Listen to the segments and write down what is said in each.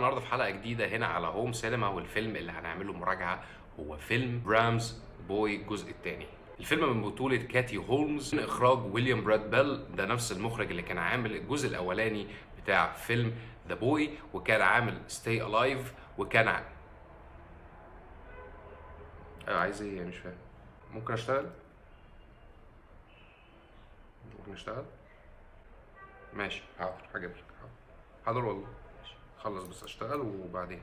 النهارده في حلقه جديده هنا على هوم سينما والفيلم اللي هنعمله مراجعه هو فيلم برامز بوي الجزء الثاني الفيلم من بطولة كاتي هولمز من إخراج ويليام براد بيل ده نفس المخرج اللي كان عامل الجزء الأولاني بتاع فيلم ذا بوي وكان عامل ستي ألايف وكان ع... أيوة عايز إيه مش فاهم ممكن أشتغل؟ ممكن أشتغل؟ ماشي حاضر هجيب لك حاضر حاضر والله ماشي. خلص بس اشتغل وبعدين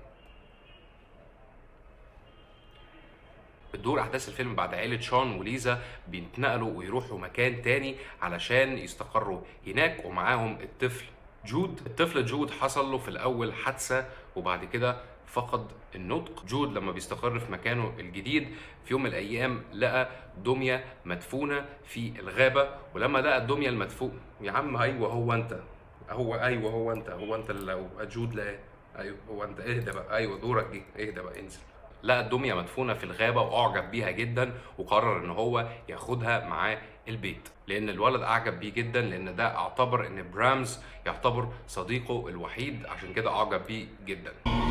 بتدور احداث الفيلم بعد عيله شون وليزا بيتنقلوا ويروحوا مكان تاني علشان يستقروا هناك ومعاهم الطفل جود الطفل جود حصل له في الاول حادثه وبعد كده فقد النطق جود لما بيستقر في مكانه الجديد في يوم من الايام لقى دميه مدفونه في الغابه ولما لقى الدميه المدفونه يا عم ايوه هو انت هو ايوه هو انت هو انت اللي جود لا ايوه هو انت اهدى بقى ايوه دورك جه اهدى بقى انزل لقى الدميه مدفونه في الغابه واعجب بيها جدا وقرر ان هو ياخدها معاه البيت لان الولد اعجب بيه جدا لان ده اعتبر ان برامز يعتبر صديقه الوحيد عشان كده اعجب بيه جدا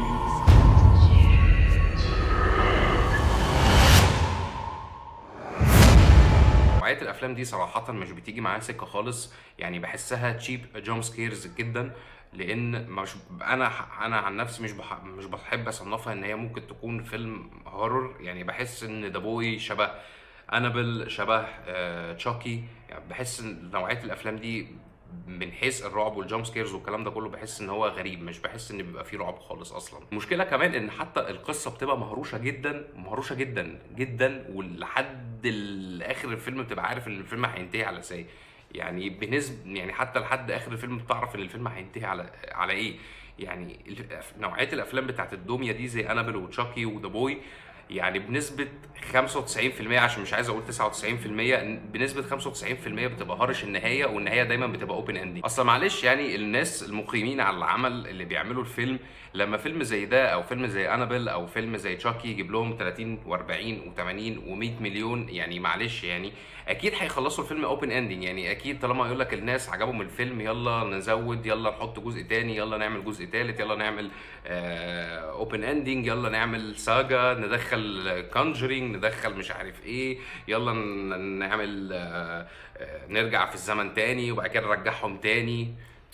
نوعيه الافلام دي صراحه مش بتيجي معايا سكه خالص يعني بحسها تشيب جامب سكيرز جدا لان مش انا انا عن نفسي مش بح مش بحب اصنفها ان هي ممكن تكون فيلم هورر يعني بحس ان ذا بوي شبه انابل شبه آه تشاكي يعني بحس ان نوعيه الافلام دي من حيث الرعب والجامب سكيرز والكلام ده كله بحس ان هو غريب مش بحس ان بيبقى فيه رعب خالص اصلا المشكله كمان ان حتى القصه بتبقى مهروشه جدا مهروشه جدا جدا ولحد اخر الفيلم بتبقى عارف ان الفيلم هينتهي على ازاي يعني بنسبه يعني حتى لحد اخر الفيلم بتعرف ان الفيلم هينتهي على على ايه يعني نوعيه الافلام بتاعت الدميه دي زي انابل وتشاكي وذا بوي يعني بنسبة 95% عشان مش عايز اقول 99% بنسبة 95% بتبقى هرش النهاية والنهاية دايما بتبقى اوبن اندنج اصلا معلش يعني الناس المقيمين على العمل اللي بيعملوا الفيلم لما فيلم زي ده او فيلم زي انابل او فيلم زي تشاكي يجيب لهم 30 و40 و80 و100 مليون يعني معلش يعني اكيد هيخلصوا الفيلم اوبن اندنج يعني اكيد طالما يقول لك الناس عجبهم الفيلم يلا نزود يلا نحط جزء تاني يلا نعمل جزء تالت يلا نعمل اوبن اندنج يلا نعمل ساجا ندخل كونجرينج ندخل مش عارف ايه يلا نعمل آه آه نرجع في الزمن تاني وبعد كده نرجعهم تاني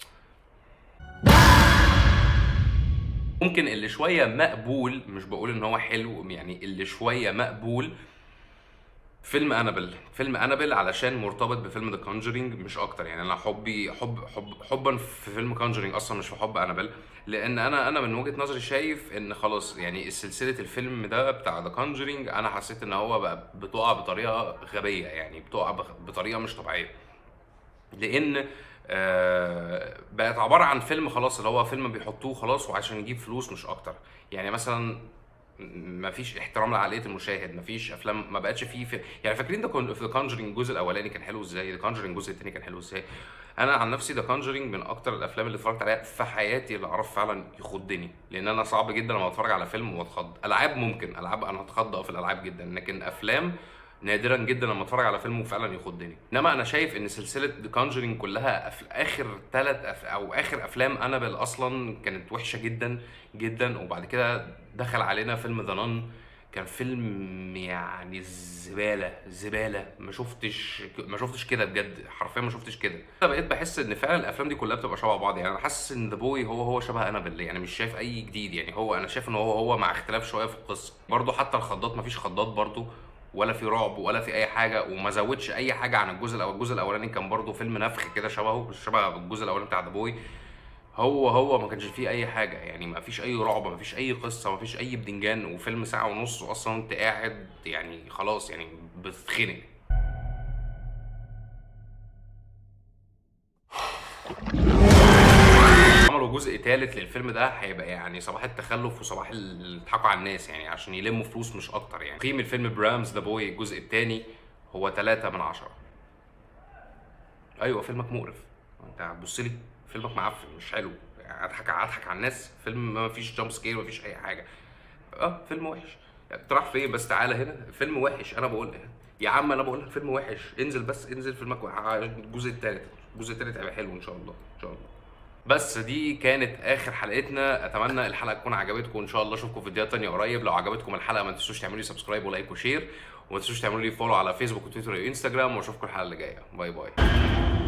ممكن اللي شويه مقبول مش بقول ان هو حلو يعني اللي شويه مقبول فيلم انابل فيلم انابل علشان مرتبط بفيلم ذا كونجرينج مش اكتر يعني انا حبي حب حب حبا في فيلم كونجرينج اصلا مش في حب انابل لان انا انا من وجهه نظري شايف ان خلاص يعني سلسله الفيلم ده بتاع ذا كونجرينج انا حسيت ان هو بقى بتقع بطريقه غبيه يعني بتقع بطريقه مش طبيعيه لان آه بقت عباره عن فيلم خلاص اللي هو فيلم بيحطوه خلاص وعشان يجيب فلوس مش اكتر يعني مثلا ما فيش احترام لعقليه المشاهد ما فيش افلام ما بقتش فيه في يعني فاكرين ده في ذا كونجرينج الجزء الاولاني كان حلو ازاي ذا كونجرينج الجزء الثاني كان حلو ازاي انا عن نفسي ذا كونجرينج من اكتر الافلام اللي اتفرجت عليها في حياتي اللي اعرف فعلا يخضني لان انا صعب جدا لما اتفرج على فيلم واتخض العاب ممكن العاب انا هتخض في الالعاب جدا لكن افلام نادرا جدا لما اتفرج على فيلم وفعلا يخضني انما انا شايف ان سلسله ذا كونجرينج كلها أف... اخر ثلاث أف... او اخر افلام انابل اصلا كانت وحشه جدا جدا وبعد كده دخل علينا فيلم ذا نان كان فيلم يعني زباله زباله ما شفتش ما شفتش كده بجد حرفيا ما شفتش كده انا بقيت بحس ان فعلا الافلام دي كلها بتبقى شبه بعض يعني انا حاسس ان ذا بوي هو هو شبه انابل يعني مش شايف اي جديد يعني هو انا شايف ان هو هو مع اختلاف شويه في القصه برضه حتى الخضات ما فيش خضات برضه ولا في رعب ولا في اي حاجه وما زودش اي حاجه عن الجزء الاول الجزء الاولاني كان برضه فيلم نفخ كده شبهه شبه الجزء الاولاني بتاع ذا بوي هو هو ما كانش فيه اي حاجه يعني ما فيش اي رعب ما فيش اي قصه ما فيش اي بدنجان وفيلم ساعه ونص واصلا انت قاعد يعني خلاص يعني بتتخنق عملوا جزء ثالث للفيلم ده هيبقى يعني صباح التخلف وصباح الضحك على الناس يعني عشان يلموا فلوس مش اكتر يعني قيم الفيلم برامز ذا بوي الجزء الثاني هو 3 من 10 ايوه فيلمك مقرف انت هتبص لي فيلمك معفن مش حلو اضحك اضحك على الناس فيلم ما فيش جامب سكير ما فيش اي حاجه اه فيلم وحش تروح فين بس تعالى هنا فيلم وحش انا بقول يا عم انا بقول لك فيلم وحش انزل بس انزل فيلمك الجزء الثالث الجزء الثالث هيبقى حلو ان شاء الله ان شاء الله بس دي كانت اخر حلقتنا اتمنى الحلقه تكون عجبتكم ان شاء الله اشوفكم في فيديوهات تانية قريب لو عجبتكم الحلقه ما تنسوش تعملوا لي سبسكرايب ولايك وشير وما تنسوش تعملوا لي فولو على فيسبوك وتويتر وانستجرام واشوفكم الحلقه اللي جايه باي باي